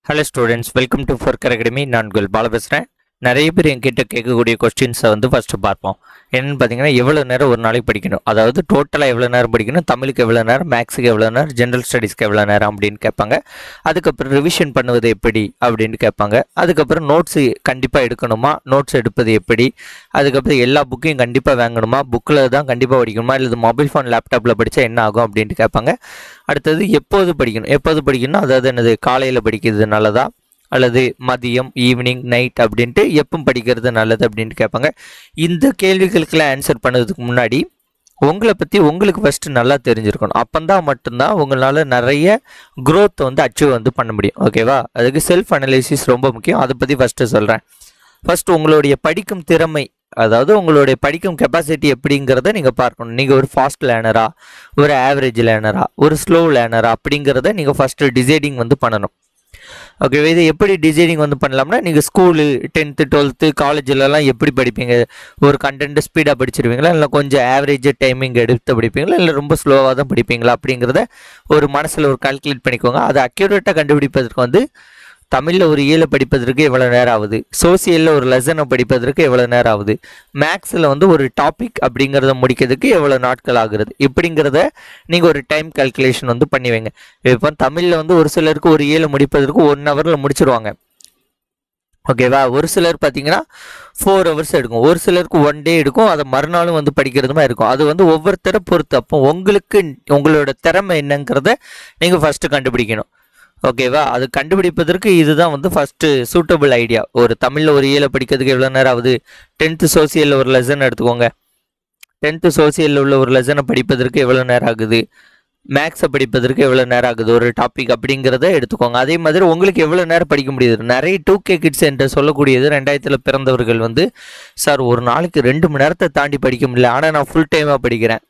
hello students welcome to ஃபோர்கர் academy நான் உங்கள் பால பேசுகிறேன் நிறைய பேர் என்கிட்ட கேட்கக்கூடிய கொஸ்டின்ஸை வந்து ஃபஸ்ட்டு பார்ப்போம் என்னென்னு பார்த்தீங்கன்னா எவ்வளோ நேரம் ஒரு நாளைக்கு படிக்கணும் அதாவது டோட்டலாக எவ்வளோ நேரம் படிக்கணும் தமிழுக்கு எவ்வளோ நேரம் மேக்ஸுக்கு எவ்வளோ நேரம் ஜென்ரல் ஸ்டடீஸ்க்கு எவ்வளோ நேரம் அப்படின்னு கேட்பாங்க அதுக்கப்புறம் ரிவிஷன் பண்ணுவது எப்படி அப்படின்னு கேட்பாங்க அதுக்கப்புறம் நோட்ஸு கண்டிப்பாக எடுக்கணுமா நோட்ஸ் எடுப்பது எப்படி அதுக்கப்புறம் எல்லா புக்கையும் கண்டிப்பாக வாங்கணுமா புக்கில் தான் கண்டிப்பாக படிக்கணுமா இல்லை மொபைல் ஃபோன் லேப்டாப்பில் படித்தா என்ன ஆகும் அப்படின்ட்டு கேட்பாங்க அடுத்தது எப்போது படிக்கணும் எப்போது படிக்கணும் அதாவது என்னது காலையில் படிக்கிறது நல்லதா அல்லது மதியம் ஈவினிங் நைட் அப்படின்ட்டு எப்போ படிக்கிறது நல்லது அப்படின்ட்டு கேட்பாங்க இந்த கேள்விகளுக்கெல்லாம் ஆன்சர் பண்ணதுக்கு முன்னாடி உங்களை பற்றி உங்களுக்கு ஃபஸ்ட்டு நல்லா தெரிஞ்சிருக்கணும் அப்போந்தான் மட்டும்தான் உங்களால் நிறைய growth வந்து அச்சீவ் வந்து பண்ண முடியும் ஓகேவா அதுக்கு செல்ஃப் அனலைசிஸ் ரொம்ப முக்கியம் அதை பற்றி ஃபஸ்ட்டு சொல்கிறேன் ஃபர்ஸ்ட் உங்களுடைய படிக்கும் திறமை அதாவது உங்களுடைய படிக்கும் கெப்பாசிட்டி எப்படிங்கிறத நீங்கள் பார்க்கணும் நீங்கள் ஒரு ஃபாஸ்ட் லேர்னரா ஒரு ஆவரேஜ் லேர்னரா ஒரு ஸ்லோ லேர்னரா அப்படிங்கிறத நீங்கள் ஃபஸ்ட்டு டிசைடிங் வந்து பண்ணணும் ஓகே இது எப்படி டிசைனிங் வந்து பண்ணலாம்னா நீங்கள் ஸ்கூலு டென்த்து டுவெல்த்து காலேஜிலலாம் எப்படி படிப்பீங்க ஒரு கண்டென்ட் ஸ்பீடாக படிச்சிருவீங்களா இல்லை கொஞ்சம் ஆவரேஜ் டைமிங் எடுத்து படிப்பீங்களா இல்லை ரொம்ப ஸ்லோவாக தான் படிப்பீங்களா அப்படிங்கிறத ஒரு மனசில் ஒரு கால்குலேட் பண்ணிக்கோங்க அதை அக்யூரேட்டாக கண்டுபிடிப்பதற்கு வந்து தமிழில் ஒரு இயலை படிப்பதற்கு எவ்வளோ நேரம் ஆகுது சோசியலில் ஒரு லெசனை படிப்பதற்கு எவ்வளோ நேரம் ஆகுது மேக்ஸில் வந்து ஒரு டாபிக் அப்படிங்கிறத முடிக்கிறதுக்கு எவ்வளோ நாட்கள் ஆகுறது இப்படிங்கிறத நீங்கள் ஒரு டைம் கால்குலேஷன் வந்து பண்ணி வைங்க இப்போ தமிழில் வந்து ஒரு சிலருக்கு ஒரு இயலை முடிப்பதற்கு ஒன் ஹவரில் முடிச்சிருவாங்க ஓகேவா ஒரு சிலர் பார்த்தீங்கன்னா ஃபோர் ஹவர்ஸ் எடுக்கும் ஒரு சிலருக்கு ஒன் டே எடுக்கும் அதை மறுநாளும் வந்து படிக்கிறதுமா இருக்கும் அது வந்து ஒவ்வொருத்தரை பொறுத்து அப்போ உங்களுக்கு உங்களோட திறமை என்னங்கிறத நீங்கள் ஃபஸ்ட்டு கண்டுபிடிக்கணும் ஓகேவா அது கண்டுபிடிப்பதற்கு இதுதான் வந்து ஃபஸ்ட்டு சூட்டபிள் ஐடியா ஒரு தமிழில் ஒரு இயலை படிக்கிறதுக்கு எவ்வளோ நேரம் ஆகுது டென்த்து சோசியலில் ஒரு லெசன் எடுத்துக்கோங்க டென்த்து சோசியலில் உள்ள ஒரு லெசனை படிப்பதற்கு எவ்வளோ நேரம் ஆகுது மேக்ஸை படிப்பதற்கு எவ்வளோ நேரம் ஆகுது ஒரு டாபிக் அப்படிங்கிறத எடுத்துக்கோங்க அதே மாதிரி உங்களுக்கு எவ்வளோ நேரம் படிக்க முடியுது நிறைய டூ கே கிட்ஸ் என்று சொல்லக்கூடியது ரெண்டாயிரத்தில் பிறந்தவர்கள் வந்து சார் ஒரு நாளைக்கு ரெண்டு மணி நேரத்தை தாண்டி படிக்க முடியல ஆனால் நான் ஃபுல் டைமாக படிக்கிறேன்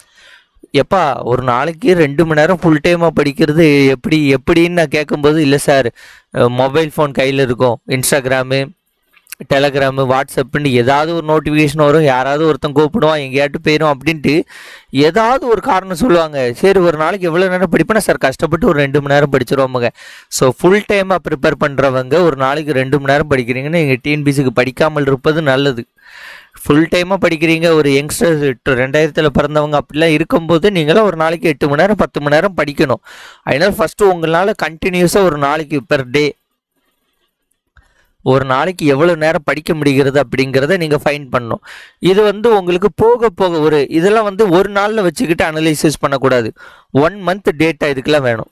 எப்பா ஒரு நாளைக்கு ரெண்டு மணி நேரம் ஃபுல் டைமாக படிக்கிறது எப்படி எப்படின்னு நான் கேட்கும்போது இல்லை சார் மொபைல் ஃபோன் கையில் இருக்கும் இன்ஸ்டாகிராமு டெலகிராமு வாட்ஸ்அப்புன்னு ஏதாவது ஒரு நோட்டிஃபிகேஷன் வரும் யாராவது ஒருத்தன் கூப்பிடுவான் எங்கேயாட்டு போயிடும் அப்படின்ட்டு ஏதாவது ஒரு காரணம் சொல்லுவாங்க சரி ஒரு நாளைக்கு எவ்வளோ நேரம் படிப்பேனா சார் கஷ்டப்பட்டு ஒரு ரெண்டு மணி நேரம் படிச்சிருவாங்க ஸோ ஃபுல் டைமாக ப்ரிப்பேர் பண்ணுறவங்க ஒரு நாளைக்கு ரெண்டு மணி நேரம் படிக்கிறீங்கன்னா எங்கள் டிஎன்பிசிக்கு படிக்காமல் இருப்பது நல்லது ஃபுல் டைமாக படிக்கிறீங்க ஒரு யங்ஸ்டர் ரெண்டாயிரத்தில் பிறந்தவங்க அப்படிலாம் இருக்கும்போது நீங்களாம் ஒரு நாளைக்கு எட்டு மணி நேரம் பத்து மணி நேரம் படிக்கணும் அதனால் ஃபஸ்ட்டு உங்களால் கண்டினியூஸாக ஒரு நாளைக்கு பெர் டே ஒரு நாளைக்கு எவ்வளோ நேரம் படிக்க முடிகிறது அப்படிங்கிறத நீங்கள் ஃபைன் பண்ணணும் இது வந்து உங்களுக்கு போக போக ஒரு இதெல்லாம் வந்து ஒரு நாளில் வச்சுக்கிட்டு அனலைசிஸ் பண்ணக்கூடாது ஒன் மந்த் டேட்டா இதுக்கெல்லாம் வேணும்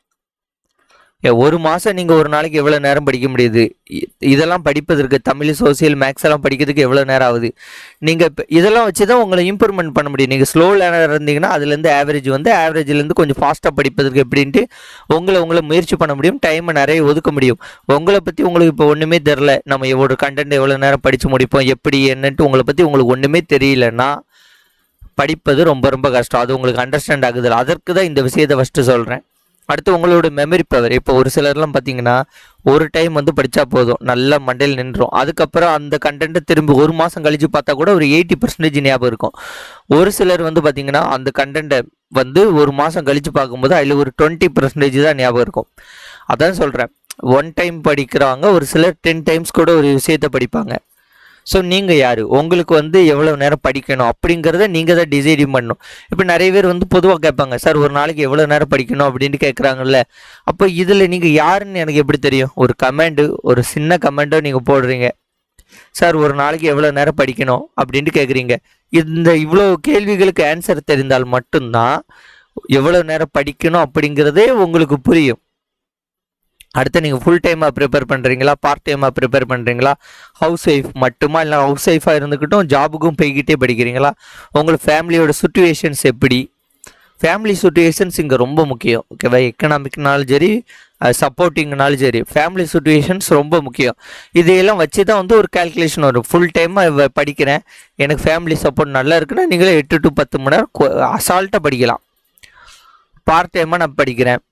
ஏ, ஒரு மாதம் நீங்கள் ஒரு நாளைக்கு எவ்வளோ நேரம் படிக்க முடியுது இ- இதெல்லாம் படிப்பதற்கு தமிழ் சோசியல் மேக்ஸ் எல்லாம் படிக்கிறதுக்கு எவ்வளோ நேரம் ஆகுது நீங்கள் இப்போ இதெல்லாம் வச்சு தான் உங்களை இம்ப்ரூவ்மெண்ட் பண்ண முடியும் நீங்கள் ஸ்லோ லேர்னர் இருந்தீங்கன்னா அதுலேருந்து ஆவரேஜ் வந்து ஆவரேஜ்லேருந்து கொஞ்சம் ஃபாஸ்ட்டாக படிப்பதற்கு எப்படின்ட்டு உங்களை உங்களை முயற்சி பண்ண முடியும் டைமை நிறைய ஒதுக்க முடியும் உங்களை பற்றி உங்களுக்கு இப்போ ஒன்றுமே தெரில நம்ம எவ்வளோ கண்டென்ட் எவ்வளோ நேரம் படித்து முடிப்போம் எப்படி என்னன்ட்டு உங்களை பற்றி உங்களுக்கு ஒன்றுமே தெரியலன்னா படிப்பது ரொம்ப ரொம்ப கஷ்டம் அது உங்களுக்கு அண்டர்ஸ்டாண்ட் ஆகுது அதற்கு தான் இந்த விஷயத்தை ஃபஸ்ட்டு சொல்கிறேன் அடுத்து உங்களோட மெமரி பவர் இப்போ ஒரு சிலர்லாம் பார்த்தீங்கன்னா ஒரு டைம் வந்து படித்தா போதும் நல்லா மண்டையில் நின்றோம் அதுக்கப்புறம் அந்த கண்டென்ட்டை திரும்பி ஒரு மாதம் கழித்து பார்த்தா கூட ஒரு எயிட்டி பர்சன்டேஜ் ஞாபகம் இருக்கும் ஒரு சிலர் வந்து பார்த்தீங்கன்னா அந்த கண்டென்ட்டை வந்து ஒரு மாதம் கழித்து பார்க்கும்போது அதில் ஒரு டுவெண்ட்டி பர்சன்டேஜ் தான் ஞாபகம் இருக்கும் அதான் சொல்கிறேன் ஒன் டைம் படிக்கிறவங்க ஒரு சிலர் டென் டைம்ஸ் கூட ஒரு விஷயத்தை படிப்பாங்க ஸோ நீங்கள் யார் உங்களுக்கு வந்து எவ்வளோ நேரம் படிக்கணும் அப்படிங்கிறத நீங்கள் தான் டிசைடிங் பண்ணணும் இப்போ நிறைய பேர் வந்து பொதுவாக கேட்பாங்க சார் ஒரு நாளைக்கு எவ்வளோ நேரம் படிக்கணும் அப்படின்ட்டு கேட்குறாங்கல்ல அப்போ இதில் நீங்கள் யாருன்னு எனக்கு எப்படி தெரியும் ஒரு கமெண்டு ஒரு சின்ன கமெண்டோ நீங்கள் போடுறீங்க சார் ஒரு நாளைக்கு எவ்வளோ நேரம் படிக்கணும் அப்படின்ட்டு கேட்குறீங்க இந்த இவ்வளோ கேள்விகளுக்கு ஆன்சர் தெரிந்தால் மட்டும்தான் எவ்வளோ நேரம் படிக்கணும் அப்படிங்கிறதே உங்களுக்கு புரியும் அடுத்து நீங்கள் ஃபுல் டைமாக ப்ரிப்பேர் பண்ணுறீங்களா பார்ட் டைமாக ப்ரிப்பேர் பண்ணுறீங்களா ஹவுஸ் ஒய்ஃப் மட்டுமா இல்லை ஹவுஸ் ஒய்ஃபாக இருந்துக்கிட்டும் ஜாபுக்கும் போய்கிட்டே படிக்கிறீங்களா உங்களுக்கு ஃபேமிலியோட சுச்சுவேஷன்ஸ் எப்படி ஃபேமிலி சுச்சுவேஷன்ஸ் இங்கே ரொம்ப முக்கியம் ஓகேவா எக்கனாமிக்னாலும் சரி சப்போர்ட்டிங்னாலும் சரி ஃபேமிலி சுச்சுவேஷன்ஸ் ரொம்ப முக்கியம் இதையெல்லாம் வச்சு தான் வந்து ஒரு கால்குலேஷன் வரும் ஃபுல் டைமாக படிக்கிறேன் எனக்கு ஃபேமிலி சப்போர்ட் நல்லா இருக்குன்னா நீங்களே எட்டு டு பத்து மணி நேரம் அசால்ட்டாக படிக்கலாம் பார்ட் டைமாக நான் படிக்கிறேன்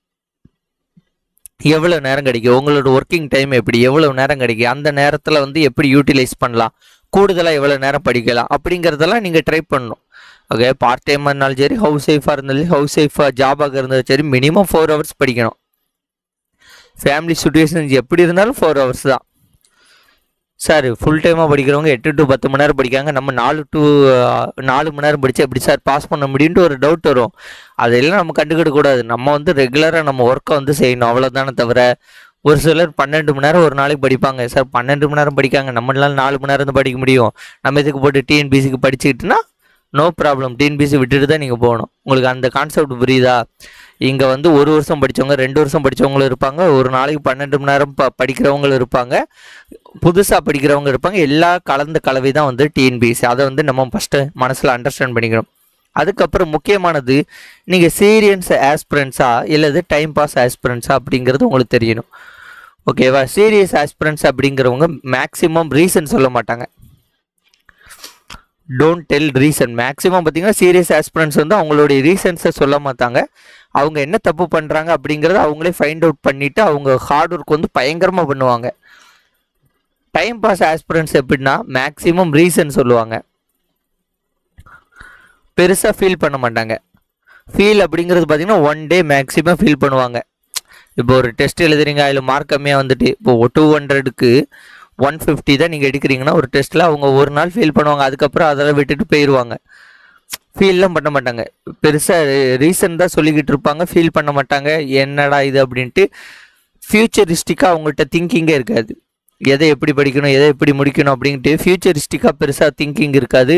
எவ்வளோ நேரம் கிடைக்கும் உங்களோட ஒர்க்கிங் டைம் எப்படி எவ்வளோ நேரம் கிடைக்கும் அந்த நேரத்தில் வந்து எப்படி யூட்டிலைஸ் பண்ணலாம் கூடுதலாக எவ்வளோ நேரம் படிக்கலாம் அப்படிங்கிறதெல்லாம் நீங்கள் ட்ரை பண்ணணும் ஓகே பார்ட் டைமாக இருந்தாலும் சரி ஹவுஸ் ஒய்ஃபாக இருந்தாலும் ஹவுஸ் ஒய்ஃபாக ஜாபாக இருந்தாலும் சரி மினிமம் ஃபோர் ஹவர்ஸ் படிக்கணும் ஃபேமிலி சுச்சுவேஷன் எப்படி இருந்தாலும் ஃபோர் ஹவர்ஸ் தான் சார் ஃபுல் டைமாக படிக்கிறவங்க எட்டு டு பத்து மணி நேரம் படிக்காங்க நம்ம நாலு டு நாலு மணி நேரம் படித்தா எப்படி சார் பாஸ் பண்ண முடியும்ட்டு ஒரு டவுட் வரும் அதெல்லாம் நம்ம கண்டுக்கிட கூடாது நம்ம வந்து ரெகுலராக நம்ம ஒர்க்கை வந்து செய்யணும் அவ்வளோதானே தவிர ஒரு சிலர் பன்னெண்டு மணி நேரம் ஒரு நாளைக்கு படிப்பாங்க சார் பன்னெண்டு மணி நேரம் படிக்காங்க நம்மளால நாலு மணி நேரம் தான் படிக்க முடியும் நம்ம இதுக்கு போட்டு டிஎன்பிசிக்கு படிச்சுக்கிட்டுனா நோ ப்ராப்ளம் டிஎன்பிசி விட்டுட்டு தான் நீங்கள் போகணும் உங்களுக்கு அந்த கான்செப்ட் புரியுதா இங்கே வந்து ஒரு வருஷம் படித்தவங்க ரெண்டு வருஷம் படித்தவங்களும் இருப்பாங்க ஒரு நாளைக்கு பன்னெண்டு மணி நேரம் ப படிக்கிறவங்களும் இருப்பாங்க புதுசாக படிக்கிறவங்க இருப்பாங்க எல்லா கலந்த கலவை தான் வந்து டிஎன்பிஎஸ்சி அதை வந்து நம்ம ஃபஸ்ட்டு மனசில் அண்டர்ஸ்டாண்ட் பண்ணிக்கணும் அதுக்கப்புறம் முக்கியமானது நீங்கள் சீரியன்ஸ் ஆஸ்பிரன்ஸா இல்லது டைம் பாஸ் ஆஸ்பிரன்ஸா அப்படிங்கிறது உங்களுக்கு தெரியணும் ஓகேவா சீரியஸ் ஆஸ்பிரன்ஸ் அப்படிங்கிறவங்க மேக்ஸிமம் ரீசன் சொல்ல மாட்டாங்க டோன்ட் டெல் ரீசன் மேக்ஸிமம் பார்த்தீங்கன்னா சீரியஸ் ஆஸ்பிரன்ஸ் வந்து அவங்களுடைய ரீசன்ஸை சொல்ல மாட்டாங்க அவங்க என்ன தப்பு பண்ணுறாங்க அப்படிங்கிறத அவங்களே ஃபைண்ட் அவுட் பண்ணிவிட்டு அவங்க ஹார்ட் ஒர்க் வந்து பயங்கரமாக பண்ணுவாங்க டைம் பாஸ் ஆஸ்பிரன்ஸ் எப்படின்னா மேக்ஸிமம் ரீசன் சொல்லுவாங்க பெருசாக ஃபீல் பண்ண மாட்டாங்க ஃபீல் அப்படிங்கிறது பார்த்தீங்கன்னா ஒன் டே மேக்ஸிமம் ஃபீல் பண்ணுவாங்க இப்போ ஒரு டெஸ்ட் எழுதுறீங்க அதில் மார்க் கம்மியாக வந்துட்டு இப்போ டூ ஹண்ட்ரடுக்கு ஒன் ஃபிஃப்டி தான் நீங்கள் எடுக்கிறீங்கன்னா ஒரு டெஸ்ட்டில் அவங்க ஒரு நாள் ஃபீல் பண்ணுவாங்க அதுக்கப்புறம் அதெல்லாம் விட்டுட்டு போயிடுவாங்க ஃபீல்லாம் பண்ண மாட்டாங்க பெருசாக ரீசன் தான் சொல்லிக்கிட்டு இருப்பாங்க ஃபீல் பண்ண மாட்டாங்க என்னடா இது அப்படின்ட்டு ஃப்யூச்சரிஸ்டிக்காக அவங்கள்ட்ட திங்கிங்கே இருக்காது எதை எப்படி படிக்கணும் எதை எப்படி முடிக்கணும் அப்படின்ட்டு ஃப்யூச்சரிஸ்டிக்காக பெருசாக திங்கிங் இருக்காது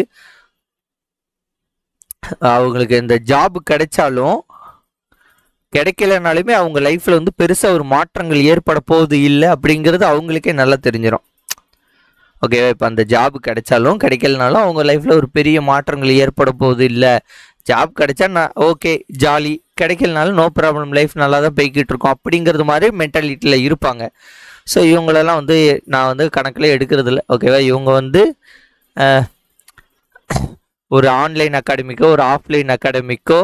அவங்களுக்கு இந்த ஜாப் கிடைச்சாலும் கிடைக்கலனாலுமே அவங்க லைஃப்பில் வந்து பெருசாக ஒரு மாற்றங்கள் ஏற்பட போகுது இல்லை அப்படிங்கிறது அவங்களுக்கே நல்லா தெரிஞ்சிடும் ஓகேவா இப்போ அந்த ஜாப் கிடைச்சாலும் கிடைக்கலனாலும் அவங்க லைஃப்பில் ஒரு பெரிய மாற்றங்கள் ஏற்பட போகுது இல்லை ஜாப் கிடைச்சா நான் ஓகே ஜாலி கிடைக்கலனாலும் நோ ப்ராப்ளம் லைஃப் நல்லா தான் போய்கிட்டு இருக்கோம் அப்படிங்கிறது மாதிரி மென்டாலிட்டியில் இருப்பாங்க ஸோ இவங்களெல்லாம் வந்து நான் வந்து கணக்கில் எடுக்கிறது இல்லை ஓகேவா இவங்க வந்து அஹ், ஒரு ஆன்லைன் அகாடமிக்கோ ஒரு ஆஃப்லைன் அகாடமிக்கோ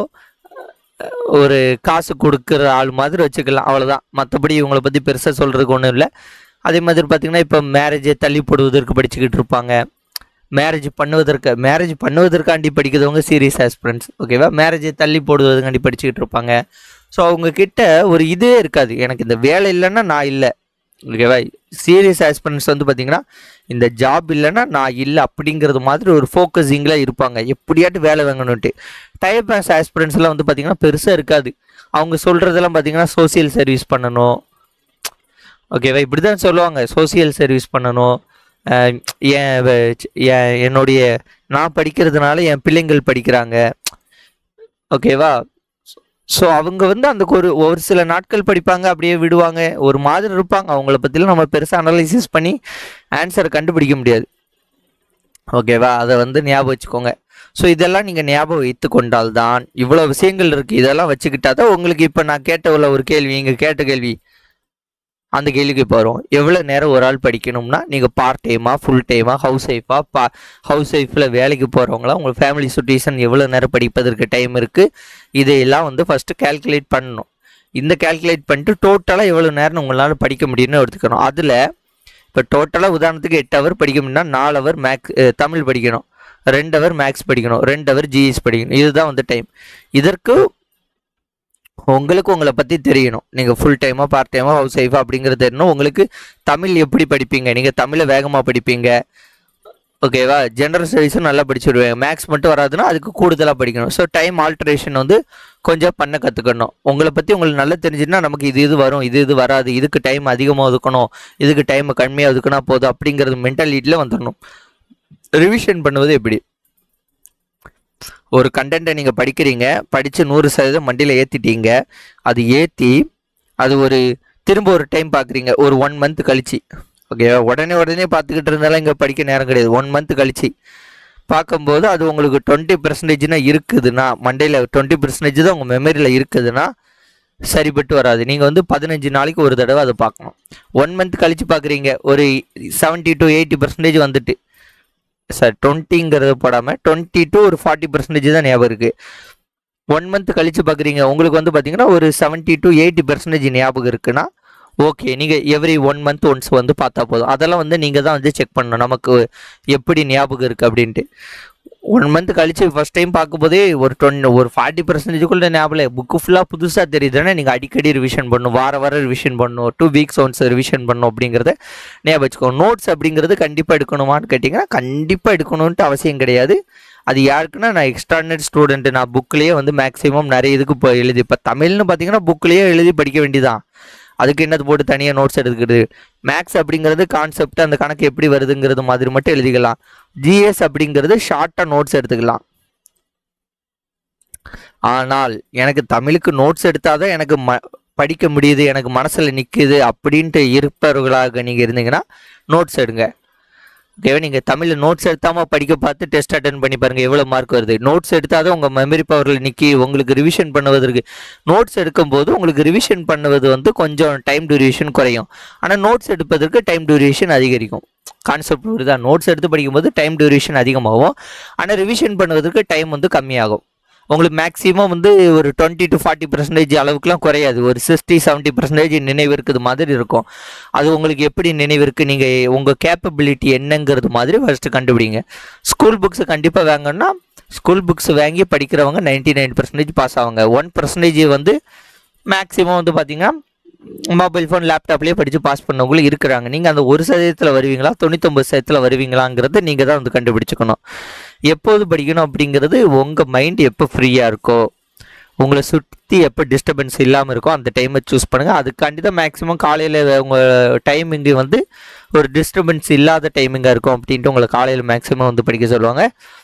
ஒரு காசு கொடுக்குற ஆள் மாதிரி வச்சுக்கலாம் அவ்வளோதான் மற்றபடி இவங்களை பற்றி பெருசாக சொல்கிறதுக்கு ஒன்றும் இல்லை அதே மாதிரி பார்த்திங்கன்னா இப்போ மேரேஜை தள்ளி போடுவதற்கு படிச்சுக்கிட்டு இருப்பாங்க மேரேஜ் பண்ணுவதற்கு மேரேஜ் பண்ணுவதற்காண்டி படிக்கிறவங்க சீரியஸ் ஆஸ்பிரன்ஸ் ஓகேவா மேரேஜை தள்ளி போடுவதற்காண்டி படிச்சுக்கிட்டு இருப்பாங்க ஸோ அவங்க கிட்ட ஒரு இதே இருக்காது எனக்கு இந்த வேலை இல்லைன்னா நான் இல்லை ஓகேவா சீரியஸ் ஆஸ்பிரன்ஸ் வந்து பார்த்தீங்கன்னா இந்த ஜாப் இல்லைன்னா நான் இல்லை அப்படிங்கிறது மாதிரி ஒரு ஃபோக்கஸிங்கில் இருப்பாங்க எப்படியாட்டு வேலை வாங்கணுன்ட்டு டைப் ஆஸ் ஆஸ்பிரன்ஸ்லாம் வந்து பார்த்தீங்கன்னா பெருசாக இருக்காது அவங்க சொல்கிறதெல்லாம் பார்த்தீங்கன்னா சோசியல் சர்வீஸ் பண்ணணும் ஓகேவா இப்படி தான் சொல்லுவாங்க சோசியல் சர்வீஸ் பண்ணணும் அஹ் என் வ- என் என்னுடைய நான் படிக்கிறதுனால என் பிள்ளைங்கள் படிக்கிறாங்க ஓகேவா ஸோ அவங்க வந்து அந்த ஒரு ஒரு சில நாட்கள் படிப்பாங்க அப்படியே விடுவாங்க ஒரு மாதிரி இருப்பாங்க அவங்கள பற்றிலாம் நம்ம பெருசாக அனலைசிஸ் பண்ணி ஆன்சரை கண்டுபிடிக்க முடியாது ஓகேவா அதை வந்து ஞாபகம் வச்சுக்கோங்க ஸோ இதெல்லாம் நீங்கள் ஞாபகம் வைத்து கொண்டால் தான் இவ்வளோ விஷயங்கள் இருக்குது இதெல்லாம் வச்சுக்கிட்டா தான் உங்களுக்கு இப்போ நான் கேட்ட உள்ள ஒரு கேள்வி இங்கே கேட்ட கேள்வி அந்த கேள்விக்கு இப்போ வரும் எவ்வளோ நேரம் ஒரு ஆள் படிக்கணும்னா நீங்கள் பார்ட் டைமா ஃபுல் டைமா ஹவுஸ் ஒய்ஃபா பா ஹவுஸ் ஒய்ஃபில் வேலைக்கு போகிறவங்களா உங்கள் ஃபேமிலி சுச்சுவேஷன் எவ்வளோ நேரம் படிப்பதற்கு டைம் இருக்குது இதையெல்லாம் வந்து ஃபஸ்ட்டு கால்குலேட் பண்ணணும் இந்த கால்குலேட் பண்ணிட்டு டோட்டலாக எவ்வளோ நேரம் உங்களால் படிக்க முடியும்னு எடுத்துக்கணும் அதில் இப்போ டோட்டலாக உதாரணத்துக்கு எட்டு ஹவர் படிக்க முடியும்னா நாலு ஹவர் மேக்ஸ் தமிழ் படிக்கணும் ரெண்டு ஹவர் மேக்ஸ் படிக்கணும் ரெண்டு ஹவர் ஜிஎஸ் படிக்கணும் இதுதான் வந்து டைம் இதற்கு உங்களுக்கு உங்களை பற்றி தெரியணும் நீங்கள் ஃபுல் டைமாக பார்ட் டைமாக ஹவுஸ் ஒய்ஃபா அப்படிங்கிறது தெரியணும் உங்களுக்கு தமிழ் எப்படி படிப்பீங்க நீங்கள் தமிழை வேகமாக படிப்பீங்க ஓகேவா ஜென்ரல் ஸ்டடீஸும் நல்லா படிச்சுடுவேன் மேக்ஸ் மட்டும் வராதுன்னா அதுக்கு கூடுதலாக படிக்கணும் ஸோ டைம் ஆல்ட்ரேஷன் வந்து கொஞ்சம் பண்ண கற்றுக்கணும் உங்களை பற்றி உங்களுக்கு நல்லா தெரிஞ்சுன்னா நமக்கு இது இது வரும் இது இது வராது இதுக்கு டைம் அதிகமாக ஒதுக்கணும் இதுக்கு டைம் கம்மியாக ஒதுக்கினா போதும் அப்படிங்கிறது மென்டாலிட்டியில் வந்துடணும் ரிவிஷன் பண்ணுவது எப்படி ஒரு கண்டென்ட்டை நீங்கள் படிக்கிறீங்க படித்து நூறு சதவீதம் மண்டியில் ஏற்றிட்டீங்க அது ஏற்றி அது ஒரு திரும்ப ஒரு டைம் பார்க்குறீங்க ஒரு ஒன் மந்த் கழிச்சு ஓகேவா உடனே உடனே பார்த்துக்கிட்டு இருந்தாலும் இங்கே படிக்க நேரம் கிடையாது ஒன் மந்த் கழிச்சு பார்க்கும்போது அது உங்களுக்கு டுவெண்ட்டி பர்சன்டேஜ்னா இருக்குதுன்னா மண்டேல டுவெண்ட்டி பர்சன்டேஜ் தான் உங்கள் மெமரியில் இருக்குதுன்னா சரிப்பட்டு வராது நீங்கள் வந்து பதினஞ்சு நாளைக்கு ஒரு தடவை அதை பார்க்கணும் ஒன் மந்த் கழிச்சு பார்க்குறீங்க ஒரு செவன்ட்டி டு எயிட்டி பர்சன்டேஜ் வந்துட்டு சார் டுவெண்ட்டிங்கிறத போடாமல் டுவெண்ட்டி டு ஒரு ஃபார்ட்டி பர்சன்டேஜ் தான் ஞாபகம் இருக்குது ஒன் மந்த் கழிச்சு பார்க்குறீங்க உங்களுக்கு வந்து பார்த்தீங்கன்னா ஒரு செவன்ட்டி டு எயிட்டி பர்சன்டேஜ் ஞாபகம் இருக்குன்னா ஓகே நீங்கள் எவ்ரி ஒன் மந்த் ஒன்ஸ் வந்து பார்த்தா போதும் அதெல்லாம் வந்து நீங்கள் தான் வந்து செக் பண்ணணும் நமக்கு எப்படி ஞாபகம் இருக்குது அப்படின்ட்டு ஒன் மந்த் கழிச்சு ஃபஸ்ட் டைம் பார்க்கும்போதே ஒரு டொன் ஒரு ஃபார்ட்டி பர்சன்டேஜுக்குள்ள ஞாபகம் புக்கு ஃபுல்லாக புதுசாக தெரியுதுன்னா நீங்கள் அடிக்கடி ரிவிஷன் பண்ணணும் வார வாரம் ரிவிஷன் பண்ணணும் டூ வீக்ஸ் ஒன்ஸ் ரிவிஷன் பண்ணணும் அப்படிங்கிறத ஞாபகம் வச்சுக்கோங்க நோட்ஸ் அப்படிங்கிறது கண்டிப்பாக எடுக்கணுமான்னு கேட்டிங்கன்னா கண்டிப்பாக எடுக்கணுன்ட்டு அவசியம் கிடையாது அது யாருக்குன்னா நான் எக்ஸ்ட்ரானரி ஸ்டூடெண்ட் நான் புக்லேயே வந்து மேக்ஸிமம் நிறைய இதுக்கு இப்போ எழுதி இப்போ தமிழ்னு பார்த்தீங்கன்னா புக்லேயே எழுதி படிக்க வேண்டியதான் அதுக்கு என்னது போட்டு தனியாக நோட்ஸ் எடுக்கிறது மேக்ஸ் அப்படிங்கிறது கான்செப்ட் அந்த கணக்கு எப்படி வருதுங்கிறது மாதிரி மட்டும் எழுதிக்கலாம் ஜிஎஸ் அப்படிங்கிறது ஷார்ட்டாக நோட்ஸ் எடுத்துக்கலாம் ஆனால் எனக்கு தமிழுக்கு நோட்ஸ் எடுத்தாதான் எனக்கு ம படிக்க முடியுது எனக்கு மனசில் நிற்குது அப்படின்ட்டு இருப்பவர்களாக நீங்கள் இருந்தீங்கன்னா நோட்ஸ் எடுங்க ஓகேவா நீங்கள் தமிழில் நோட்ஸ் எடுத்தாமல் படிக்க பார்த்து டெஸ்ட் அட்டன் பண்ணி பாருங்கள் எவ்வளோ மார்க் வருது நோட்ஸ் எடுத்தால் தான் உங்கள் மெமரி பவரில் நிற்கி உங்களுக்கு ரிவிஷன் பண்ணுவதற்கு நோட்ஸ் எடுக்கும்போது உங்களுக்கு ரிவிஷன் பண்ணுவது வந்து கொஞ்சம் டைம் டியூரேஷன் குறையும் ஆனால் நோட்ஸ் எடுப்பதற்கு டைம் டியூரேஷன் அதிகரிக்கும் கான்செப்ட் புரியுதா நோட்ஸ் எடுத்து படிக்கும்போது டைம் டியூரேஷன் அதிகமாகும் ஆனால் ரிவிஷன் பண்ணுவதற்கு டைம் வந்து கம்மியாகும் உங்களுக்கு மேக்ஸிமம் வந்து ஒரு டுவெண்ட்டி டு ஃபார்ட்டி பர்சன்டேஜ் அளவுக்குலாம் குறையாது ஒரு சிக்ஸ்டி செவன்ட்டி பர்சன்டேஜ் நினைவு இருக்குது மாதிரி இருக்கும் அது உங்களுக்கு எப்படி நினைவு இருக்குது நீங்கள் உங்கள் கேப்பபிலிட்டி என்னங்கிறது மாதிரி ஃபஸ்ட்டு கண்டுபிடிங்க ஸ்கூல் புக்ஸை கண்டிப்பாக வாங்கன்னா ஸ்கூல் புக்ஸ் வாங்கி படிக்கிறவங்க நைன்டி நைன் பர்சன்டேஜ் பாஸ் ஆவாங்க ஒன் பர்சன்டேஜ் வந்து மேக்ஸிமம் வந்து பார்த்தீங்கன்னா மொபைல் ஃபோன் லேப்டாப்லேயே படித்து பாஸ் பண்ணவங்களும் இருக்கிறாங்க நீங்கள் அந்த ஒரு சதவீதத்தில் வருவீங்களா தொண்ணூத்தொம்பது சதவீதத்தில் வருவீங்களாங்கிறத நீங்கள் தான் வந்து கண்டுபிடிச்சுக்கணும் எப்போது படிக்கணும் அப்படிங்கிறது உங்கள் மைண்ட் எப்போ ஃப்ரீயாக இருக்கோ உங்களை சுற்றி எப்போ டிஸ்டர்பன்ஸ் இல்லாமல் இருக்கோ அந்த டைமை சூஸ் பண்ணுங்கள் அதுக்காண்டி தான் மேக்ஸிமம் காலையில் உங்கள் டைமிங்கு வந்து ஒரு டிஸ்டர்பன்ஸ் இல்லாத டைமிங்காக இருக்கும் அப்படின்ட்டு உங்களை காலையில் மேக்ஸிமம் வந்து படிக்க சொல்லுவாங்க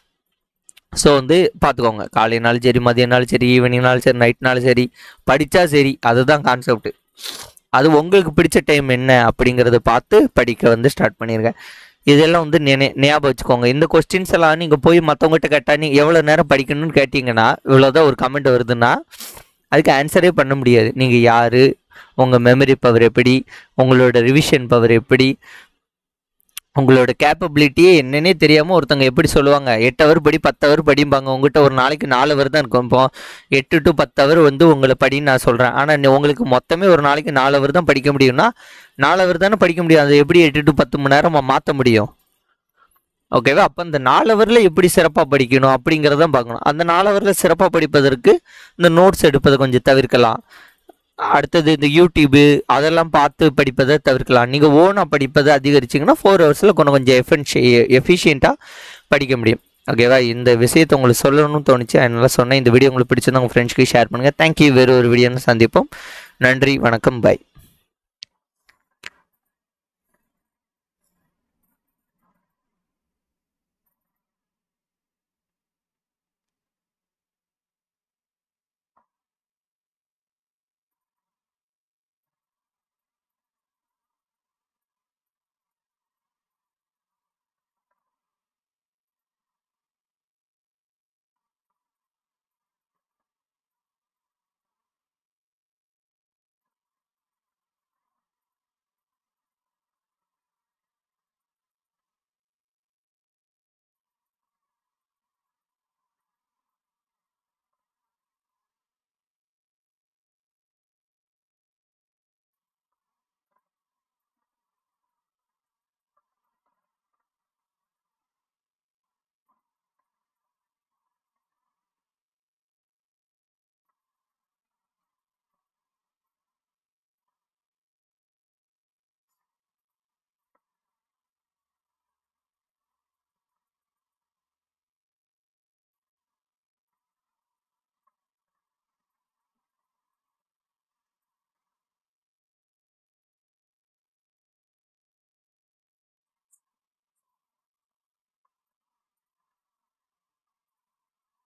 ஸோ வந்து பார்த்துக்கோங்க காலையினாலும் சரி மதியம்னாலும் சரி ஈவினிங்னாலும் சரி நைட்னாலும் சரி படித்தா சரி அதுதான் கான்செப்ட் அது உங்களுக்கு பிடிச்ச டைம் என்ன அப்படிங்கிறத பார்த்து படிக்க வந்து ஸ்டார்ட் பண்ணிருங்க இதெல்லாம் வந்து நினை ஞாபகம் வச்சுக்கோங்க இந்த கொஸ்டின்ஸ் எல்லாம் நீங்கள் போய் மற்றவங்ககிட்ட கேட்டால் நீங்கள் எவ்வளோ நேரம் படிக்கணும்னு கேட்டிங்கன்னா இவ்வளோதான் ஒரு கமெண்ட் வருதுன்னா அதுக்கு ஆன்சரே பண்ண முடியாது நீங்கள் யார் உங்கள் மெமரி பவர் எப்படி உங்களோட ரிவிஷன் பவர் எப்படி உங்களோட கேப்பபிலிட்டியே என்னன்னே தெரியாமல் ஒருத்தவங்க எப்படி சொல்லுவாங்க எட்டு ஹவர் படி பத்து ஹவர் படிம்பாங்க உங்ககிட்ட ஒரு நாளைக்கு நாலு ஹவர் தான் இருக்கும் இப்போ எட்டு டு பத்து ஹவர் வந்து உங்களை படின்னு நான் சொல்கிறேன் ஆனால் உங்களுக்கு மொத்தமே ஒரு நாளைக்கு நாலு ஹவர் தான் படிக்க முடியும்னா நாலு ஹவர் தானே படிக்க முடியும் அதை எப்படி எட்டு டு பத்து மணி நேரம் மாற்ற முடியும் ஓகேவா அப்போ அந்த நாலு ஹவரில் எப்படி சிறப்பாக படிக்கணும் அப்படிங்கிறத பார்க்கணும் அந்த நாலு ஹவரில் சிறப்பாக படிப்பதற்கு இந்த நோட்ஸ் எடுப்பதை கொஞ்சம் தவிர்க்கலாம் அடுத்தது இந்த யூடியூபு அதெல்லாம் பார்த்து படிப்பதை தவிர்க்கலாம் நீங்கள் ஓனாக படிப்பதை அதிகரிச்சிங்கன்னா ஃபோர் ஹவர்ஸில் கொஞ்சம் கொஞ்சம் எஃபென்ஷி எஃபிஷியண்ட்டாக படிக்க முடியும் ஓகேவா இந்த விஷயத்தை உங்களுக்கு சொல்லணும்னு தோணுச்சு அதனால சொன்னேன் இந்த வீடியோ உங்களுக்கு பிடிச்சிருந்தா உங்கள் ஃப்ரெண்ட்ஸ்க்கு ஷேர் பண்ணுங்கள் தேங்க்யூ வேறு ஒரு வீடியோன்னு சந்திப்போம் நன்றி வணக்கம் பாய்